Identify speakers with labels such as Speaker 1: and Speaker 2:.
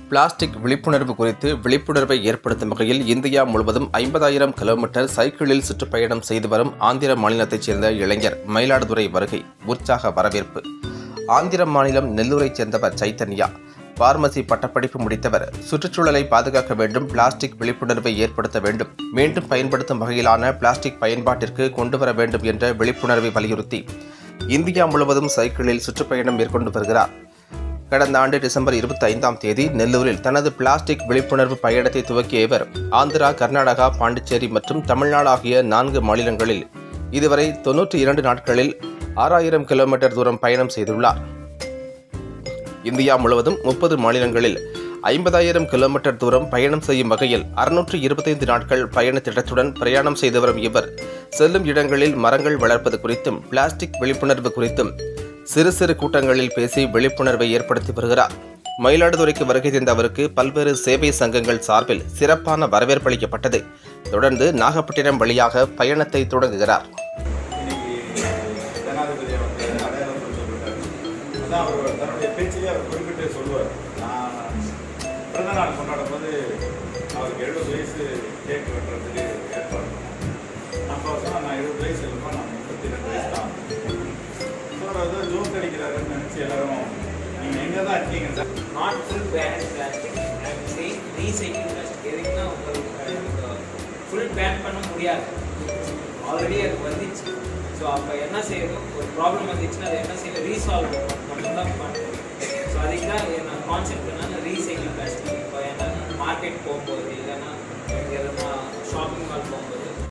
Speaker 1: plastic விழிப்புணர்வு குறித்து விழிப்புணர்வை ஏற்படுத்தும் வகையில் இந்தியா முழுவதும் ஐம்பதாயிரம் கிலோமீட்டர் சைக்கிளில் சுற்றுப்பயணம் செய்து வரும் ஆந்திர மாநிலத்தைச் சேர்ந்த இளைஞர் மயிலாடுதுறை வருகை உற்சாக வரவேற்பு ஆந்திர மாநிலம் நெல்லூரைச் சேர்ந்தவர் சைத்தன்யா பார்மசி பட்டப்படிப்பு முடித்தவர் சுற்றுச்சூழலை பாதுகாக்க வேண்டும் பிளாஸ்டிக் விழிப்புணர்வை ஏற்படுத்த வேண்டும் மீண்டும் பயன்படுத்தும் வகையிலான பிளாஸ்டிக் பயன்பாட்டிற்கு கொண்டு வர வேண்டும் என்ற விழிப்புணர்வை வலியுறுத்தி இந்தியா முழுவதும் சைக்கிளில் சுற்றுப்பயணம் மேற்கொண்டு வருகிறார் கடந்த ஆண்டு டிசம்பர் இருபத்தி ஐந்தாம் தேதி நெல்லூரில் தனது பிளாஸ்டிக் விழிப்புணர்வு பயணத்தை துவக்கிய இவர் ஆந்திரா கர்நாடகா பாண்டிச்சேரி மற்றும் தமிழ்நாடு ஆகிய நான்கு மாநிலங்களில் இதுவரை தொன்னூற்றி இரண்டு நாட்களில் ஆறாயிரம் கிலோமீட்டர் தூரம் பயணம் செய்துள்ளார் இந்தியா முழுவதும் முப்பது மாநிலங்களில் ஐம்பதாயிரம் கிலோமீட்டர் தூரம் பயணம் செய்யும் வகையில் அறுநூற்று இருபத்தைந்து நாட்கள் பயண திட்டத்துடன் பிரயாணம் செய்து வரும் இவர் செல்லும் இடங்களில் மரங்கள் வளர்ப்பது குறித்தும் பிளாஸ்டிக் விழிப்புணர்வு குறித்தும் சிறு சிறு கூட்டங்களில் பேசி விழிப்புணர்வை ஏற்படுத்தி வருகிறார் மயிலாடுதுறைக்கு வருகை தந்த அவருக்கு பல்வேறு சேவை சங்கங்கள் சார்பில் சிறப்பான வரவேற்பு அளிக்கப்பட்டது தொடர்ந்து நாகப்பட்டினம் வழியாக பயணத்தை தொடங்குகிறார்
Speaker 2: இன்னைக்கு ஜனாதிபதி வந்து அடையாளப்படுத்தப்பட்டார் அதான் அவர் தன்னுடைய பேச்சிலே அவர் குறிப்பிட்டு சொல்லுவார் நான் பிறந்த நாள் கொண்டாடும் போது அவருக்கு எழுபது வயசு கேக் வெட்டுறதுக்கு ஏற்பாடு பண்ணேன் அப்போ அவர் சொன்னா, நான் எழுபது வயசு இல்லைப்பா நான் முப்பத்தி ரெண்டு வயசு தான் ஸோ அவர் ஏதோ ஜோக் அடிக்கிறாருன்னு நினச்சி எல்லாரும் நீங்கள் எங்கே தான் இருக்கீங்க sir
Speaker 3: not full ban plastic I would say recycling plastic எதுக்குன்னா உங்களுக்கு ஃபுல் பேன் பண்ண முடியாது ஆல்ரெடி அது வந்துச்சு ஸோ அப்போ என்ன செய்யணும் ஒரு ப்ராப்ளம் வந்துச்சுன்னா அதை என்ன செய்யணும் ரீசால்வ் மட்டும்தான் பண்ணணும் ஸோ அதுக்கு தான் என்ன கான்செப்ட் என்னன்னா ரீசைக்கிள் பிளாஸ்டிக் இப்போ என்ன மார்க்கெட் போகும்போது இல்லைன்னா எதுனா ஷாப்பிங் மால் போகும்போது